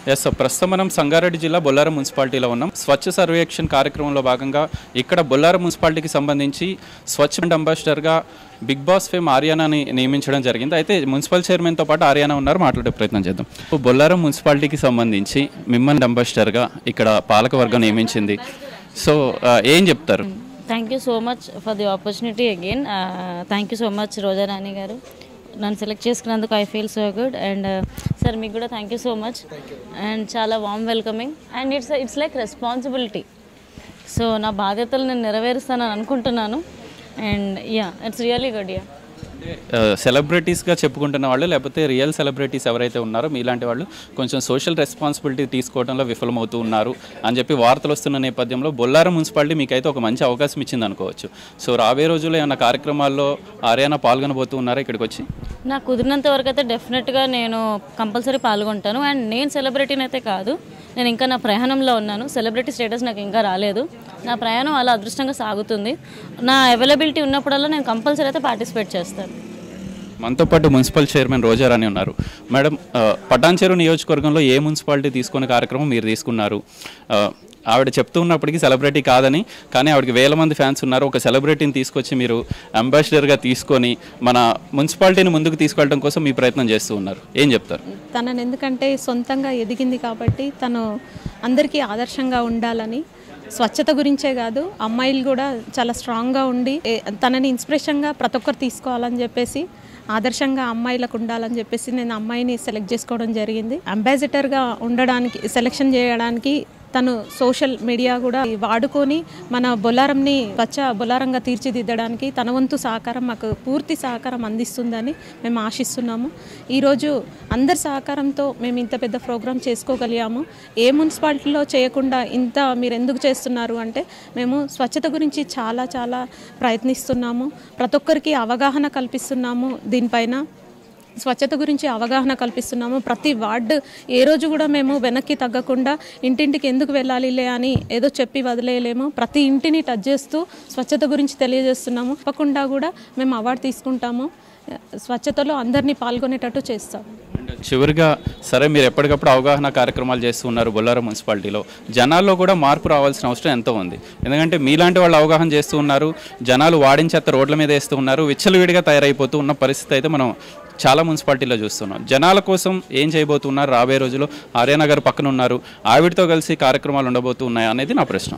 yes sir ప్రస్తుతం మనం సంగారెడ్డి జిల్లా బొల్లారం మున్సిపాలిటీలో ఉన్నాం స్వచ్ఛ సర్వేక్షణ్ కార్యక్రమంలో భాగంగా ఇక్కడ బొల్లారం మున్సిపాలిటీకి సంబంధించి స్వచ్ఛ బ్రాండ్ అంబాసిడర్గా బిగ్ బాస్ ఫేమ్ ఆర్యానాని నియమించడం జరిగింది అయితే మున్సిపల్ చైర్మన్తో పాటు ఆర్యానా ఉన్నారు మాట్లాడే ప్రయత్నం చేద్దాం బొల్లారం మున్సిపాలిటీకి సంబంధించి మిమ్మల్ని అంబాసిడర్గా ఇక్కడ పాలకవర్గం నియమించింది సో ఆ, ఏం చెప్తారు thank you so much for the opportunity again thank you so much Roja Rani garu నన్ను సెలెక్ట్ చేసుకున్నందుకు I feel so good and sir మీకు కూడా thank you so much and చాలా warm welcoming and it's it's like responsibility so నా బాధ్యతలు నేను నెరవేరుస్తానని అనుకుంటున్నాను and yeah it's really good yeah సెలబ్రిటీస్గా చెప్పుకుంటున్న వాళ్ళు లేకపోతే రియల్ సెలబ్రిటీస్ ఎవరైతే ఉన్నారో మీలాంటి వాళ్ళు కొంచెం సోషల్ రెస్పాన్సిబిలిటీ తీసుకోవడంలో విఫలమవుతూ ఉన్నారు అని చెప్పి వార్తలు వస్తున్న నేపథ్యంలో బొల్లారం మున్సిపాలిటీ మీకైతే ఒక మంచి అవకాశం ఇచ్చింది అనుకోవచ్చు సో రాబోయే రోజుల్లో ఏమైనా కార్యక్రమాల్లో ఆర్యానా పాల్గొనబోతూ ఉన్నారా ఇక్కడికి వచ్చి నాకు కుదిరినంత వరకు అయితే డెఫినెట్గా నేను కంపల్సరీ పాల్గొంటాను అండ్ నేను సెలబ్రిటీని అయితే కాదు నేను ఇంకా నా ప్రయాణంలో ఉన్నాను సెలబ్రిటీ స్టేటస్ నాకు ఇంకా రాలేదు నా ప్రయాణం అలా అదృష్టంగా సాగుతుంది నా అవైలబిలిటీ ఉన్నప్పుడల్లా నేను కంపల్సరీ అయితే పార్టిసిపేట్ చేస్తాను మనతో పాటు మున్సిపల్ చైర్మన్ రోజారాణి ఉన్నారు మేడం ఆ, పటాన్చెరు నియోజకవర్గంలో ఏ మున్సిపాలిటీ తీసుకునే కార్యక్రమం మీరు తీసుకున్నారు ఆ, ఆవిడ చెప్తూ ఉన్నప్పటికీ సెలబ్రిటీ కాదని కానీ ఆవిడకి వేల మంది ఫ్యాన్స్ ఉన్నారు ఒక సెలబ్రిటీని తీసుకొచ్చి మీరు అంబాసిడర్గా తీసుకొని మన మున్సిపాలిటీని ముందుకు తీసుకెళ్ళడం కోసం మీ ప్రయత్నం చేస్తూ ఉన్నారు ఏం చెప్తారు తనని ఎందుకంటే సొంతంగా ఎదిగింది కాబట్టి తను అందరికీ ఆదర్శంగా ఉండాలని స్వచ్ఛత గురించే కాదు అమ్మాయిలు కూడా చాలా స్ట్రాంగ్గా ఉండి ఏ- తనని ఇన్స్పిరేషన్గా ప్రతి ఒక్కరు తీసుకోవాలని చెప్పేసి ఆదర్శంగా అమ్మాయిలకు ఉండాలని చెప్పేసి నేను అమ్మాయిని సెలెక్ట్ చేసుకోవడం జరిగింది అంబాసిడర్గా ఉండడానికి సెలెక్షన్ చేయడానికి తను సోషల్ మీడియా కూడా వాడుకొని మన బొల్లారంని స్వచ్ఛ బొల్లారంగా తీర్చిదిద్దడానికి తన వంతు సహకారం మాకు పూర్తి సహకారం అందిస్తుందని మేము ఆశిస్తున్నాము ఈరోజు అందరి సహకారంతో మేము ఇంత పెద్ద ప్రోగ్రాం చేసుకోగలిగాము ఏ మున్సిపాలిటీలో చేయకుండా ఇంత మీరు ఎందుకు చేస్తున్నారు అంటే మేము స్వచ్ఛత గురించి చాలా చాలా ప్రయత్నిస్తున్నాము ప్రతి ఒక్కరికి అవగాహన కల్పిస్తున్నాము దీనిపైన స్వచ్ఛత గురించి అవగాహన కల్పిస్తున్నాము ప్రతి వార్డు ఏ రోజు కూడా మేము వెనక్కి తగ్గకుండా ఇంటింటికి ఎందుకు వెళ్ళాలిలే అని ఏదో చెప్పి వదిలేయలేము ప్రతి ఇంటిని టచ్ చేస్తూ స్వచ్ఛత గురించి తెలియజేస్తున్నాము తప్పకుండా కూడా మేము అవార్డు తీసుకుంటాము స్వచ్ఛతలో అందరినీ పాల్గొనేటట్టు చేస్తాము అండ్ చివరిగా సరే మీరు ఎప్పటికప్పుడు అవగాహన కార్యక్రమాలు చేస్తూ ఉన్నారు బొల్లారం మున్సిపాలిటీలో జనాల్లో కూడా మార్పు రావాల్సిన అవసరం ఎంతో ఉంది ఎందుకంటే మీలాంటి వాళ్ళు అవగాహన చేస్తూ ఉన్నారు జనాలు వాడించేత్త రోడ్ల మీద వేస్తూ ఉన్నారు విచ్చలవిడిగా తయారైపోతూ ఉన్న పరిస్థితి అయితే మనం చాలా మున్సిపాలిటీలో చూస్తున్నాం జనాల కోసం ఏం చేయబోతున్నారు రాబోయే రోజుల్లో ఆర్యనగర్ పక్కన ఉన్నారు ఆవిడతో కలిసి కార్యక్రమాలు ఉండబోతూ ఉన్నాయి అనేది నా ప్రశ్న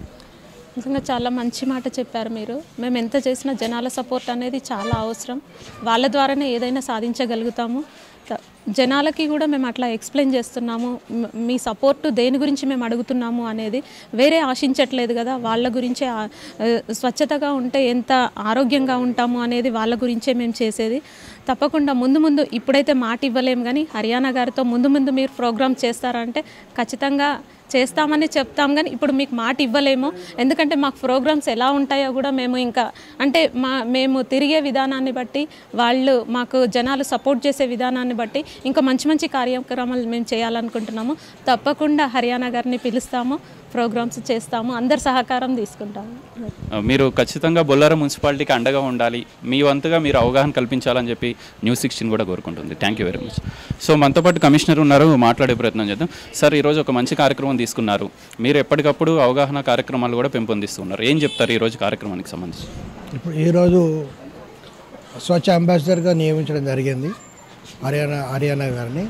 నిజంగా చాలా మంచి మాట చెప్పారు మీరు మేము ఎంత చేసినా జనాల సపోర్ట్ అనేది చాలా అవసరం వాళ్ళ ద్వారానే ఏదైనా సాధించగలుగుతాము త- జనాలకి కూడా మేము అట్లా ఎక్స్ప్లెయిన్ చేస్తున్నాము మ్- మీ సపోర్ట్ దేని గురించి మేము అడుగుతున్నాము అనేది వేరే ఆశించట్లేదు కదా వాళ్ళ గురించే ఆ- ఆ, స్వచ్ఛతగా ఉంటే ఎంత ఆరోగ్యంగా ఉంటాము అనేది వాళ్ళ గురించే మేము చేసేది తప్పకుండా ముందు ముందు ఇప్పుడైతే మాట ఇవ్వలేము కానీ హర్యానా గారితో ముందు ముందు మీరు ప్రోగ్రామ్ చేస్తారంటే ఖచ్చితంగా చేస్తామని చెప్తాం కానీ ఇప్పుడు మీకు మాట ఇవ్వలేము ఎందుకంటే మాకు ప్రోగ్రామ్స్ ఎలా ఉంటాయో కూడా మేము ఇంకా అంటే మా మేము తిరిగే విధానాన్ని బట్టి వాళ్ళు మాకు జనాలు సపోర్ట్ చేసే విధానాన్ని బట్టి ఇంకా మంచి మంచి కార్యక్రమాలు మేము చేయాలనుకుంటున్నాము తప్పకుండా హర్యానా గారిని పిలుస్తాము ప్రోగ్రామ్స్ చేస్తాము అందరి సహకారం తీసుకుంటాము ఆ, మీరు ఖచ్చితంగా బొల్లారం మున్సిపాలిటీకి అండగా ఉండాలి మీ వంతుగా మీరు అవగాహన కల్పించాలని చెప్పి న్యూస్ సిక్స్టీన్ కూడా కోరుకుంటుంది thank you very much so మనతో పాటు కమిషనర్ ఉన్నారు మాట్లాడే ప్రయత్నం చేద్దాం సార్ ఈరోజు ఒక మంచి కార్యక్రమం తీసుకున్నారు మీరు ఎప్పటికప్పుడు అవగాహన కార్యక్రమాలు కూడా పెంపొందిస్తున్నారు ఏం చెప్తారు ఈరోజు కార్యక్రమానికి సంబంధించి ఇప్పుడు ఈరోజు స్వచ్ఛ అంబాసిడర్గా నియమించడం జరిగింది హర్యానా హర్యానా గారిని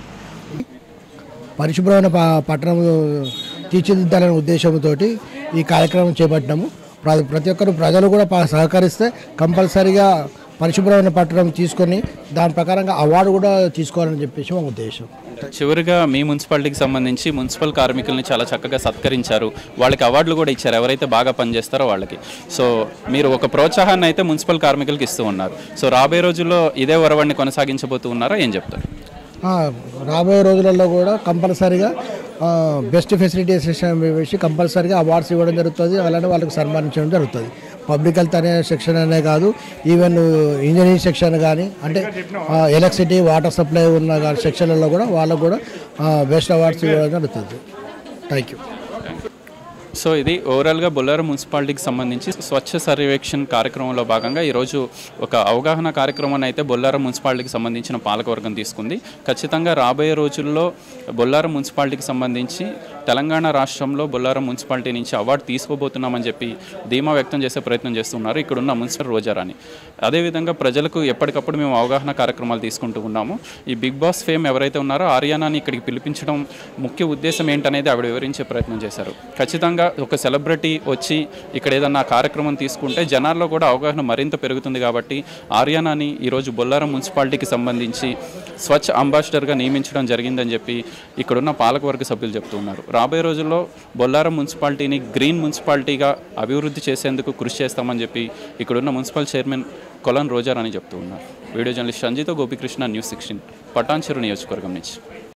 పరిశుభ్రమైన ప- పట్టణం తీర్చిదిద్దాలనే ఉద్దేశంతో ఈ కార్యక్రమం చేపట్టినాము ప్ర- ప్రతి ఒక్కరు ప్రజలు కూడా ప- సహకరిస్తే కంపల్సరీగా పరిశుభ్రమైన పట్టణం తీసుకొని దాని ప్రకారంగా అవార్డు కూడా తీసుకోవాలని చెప్పేసి మా ఉద్దేశం చివరిగా మీ మున్సిపాలిటీకి సంబంధించి మున్సిపల్ కార్మికుల్ని చాలా చక్కగా సత్కరించారు వాళ్ళకి అవార్డులు కూడా ఇచ్చారు ఎవరైతే బాగా పనిచేస్తారో వాళ్ళకి సో మీరు ఒక ప్రోత్సాహాన్ని అయితే మున్సిపల్ కార్మికులకి ఇస్తూ ఉన్నారు సో రాబోయే రోజుల్లో ఇదే ఒరవడిని కొనసాగించబోతూ ఉన్నారా ఏం చెప్తారు ఆ, రాబోయే రోజులలో కూడా కంపల్సరీగా ఆ, బెస్ట్ ఫెసిలిటీస్ వేసి కంపల్సరీగా అవార్డ్స్ ఇవ్వడం జరుగుతుంది అలానే వాళ్ళకి సన్మానించడం జరుగుతుంది పబ్లిక్ హెల్త్ అనే సెక్షన్ అనే కాదు ఈవెన్ ఇంజనీరింగ్ సెక్షన్ కానీ అంటే ఎలక్ట్రిసిటీ వాటర్ సప్లై ఉన్న గా- సెక్షన్లలో కూడా వాళ్ళకు కూడా బెస్ట్ అవార్డ్స్ ఇవ్వడం జరుగుతుంది థ్యాంక్ యూ సో ఇది ఓవరాల్గా బొల్లారం మున్సిపాలిటీకి సంబంధించి స్వచ్ఛ సర్వేక్షణ్ కార్యక్రమంలో భాగంగా ఈరోజు ఒక అవగాహన కార్యక్రమాన్ని అయితే బొల్లారం మున్సిపాలిటీకి సంబంధించిన పాలకవర్గం తీసుకుంది ఖచ్చితంగా రాబోయే రోజుల్లో బొల్లారం మున్సిపాలిటీకి సంబంధించి తెలంగాణ రాష్ట్రంలో బొల్లారం మున్సిపాలిటీ నుంచి అవార్డు తీసుకోబోతున్నామని చెప్పి ధీమా వ్యక్తం చేసే ప్రయత్నం చేస్తున్నారు ఇక్కడున్న మున్సిపల్ రోజారాని అదేవిధంగా ప్రజలకు ఎప్పటికప్పుడు మేము అవగాహన కార్యక్రమాలు తీసుకుంటూ ఉన్నాము ఈ బిగ్ బాస్ ఫేమ్ ఎవరైతే ఉన్నారో ఆర్యానాని ఇక్కడికి పిలిపించడం ముఖ్య ఉద్దేశం ఏంటనేది ఆవిడ వివరించే ప్రయత్నం చేశారు ఖచ్చితంగా ఒక సెలబ్రిటీ వచ్చి ఇక్కడ ఏదన్నా కార్యక్రమం తీసుకుంటే జనాల్లో కూడా అవగాహన మరింత పెరుగుతుంది కాబట్టి ఆర్యానాని ఈరోజు బొల్లారం మున్సిపాలిటీకి సంబంధించి స్వచ్ఛ అంబాసిడర్గా నియమించడం జరిగిందని చెప్పి ఇక్కడున్న పాలకవర్గ సభ్యులు చెప్తున్నారు రాబోయే రోజుల్లో బొల్లారం మున్సిపాలిటీని గ్రీన్ మున్సిపాలిటీగా అభివృద్ధి చేసేందుకు కృషి చేస్తామని చెప్పి ఇక్కడున్న మున్సిపల్ చైర్మన్ కొలన్ రోజార్ అని చెప్తూ ఉన్నారు video journalist Sanjeetha Gopikrishna News Sixteen Patancheru నియోజకవర్గం నుంచి